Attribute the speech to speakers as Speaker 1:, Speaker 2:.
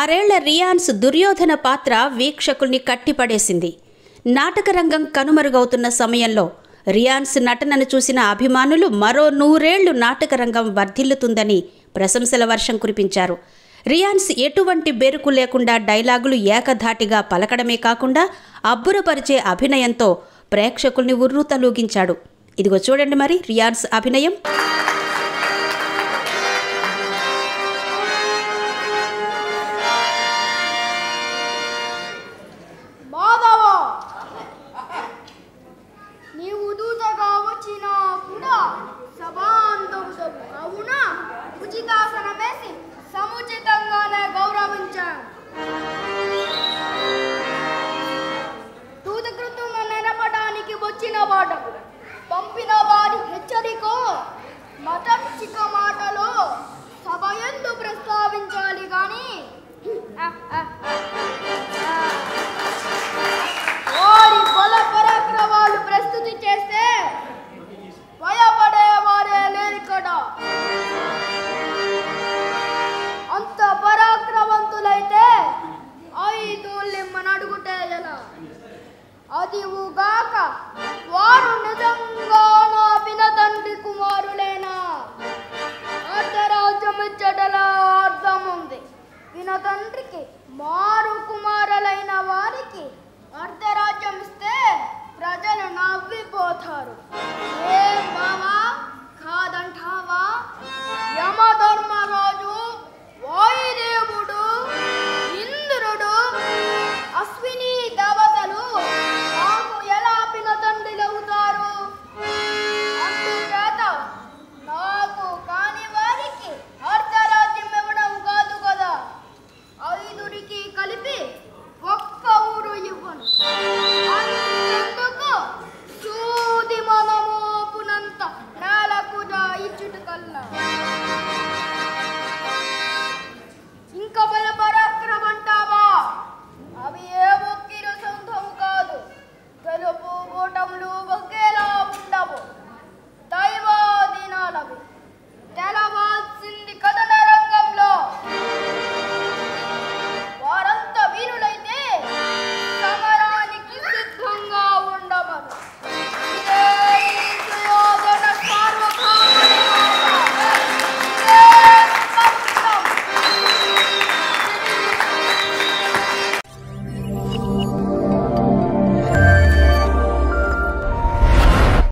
Speaker 1: ఆరేళ్ల రియాన్స్ దుర్యోధన పాత్ర వీక్షకుల్ని కట్టిపడేసింది నాటకరంగం కనుమరుగవుతున్న సమయంలో రియాన్స్ నటనను చూసిన అభిమానులు మరో నూరేళ్లు నాటకరంగం వర్ధిల్లుతుందని ప్రశంసల వర్షం కురిపించారు రియాన్స్ ఎటువంటి బెరుకు లేకుండా డైలాగులు ఏకధాటిగా పలకడమే కాకుండా అబ్బురపరిచే అభినయంతో ప్రేక్షకుల్ని ఉర్రూతలూగించాడు ఇదిగో చూడండి మరి రియాన్స్ అభినయం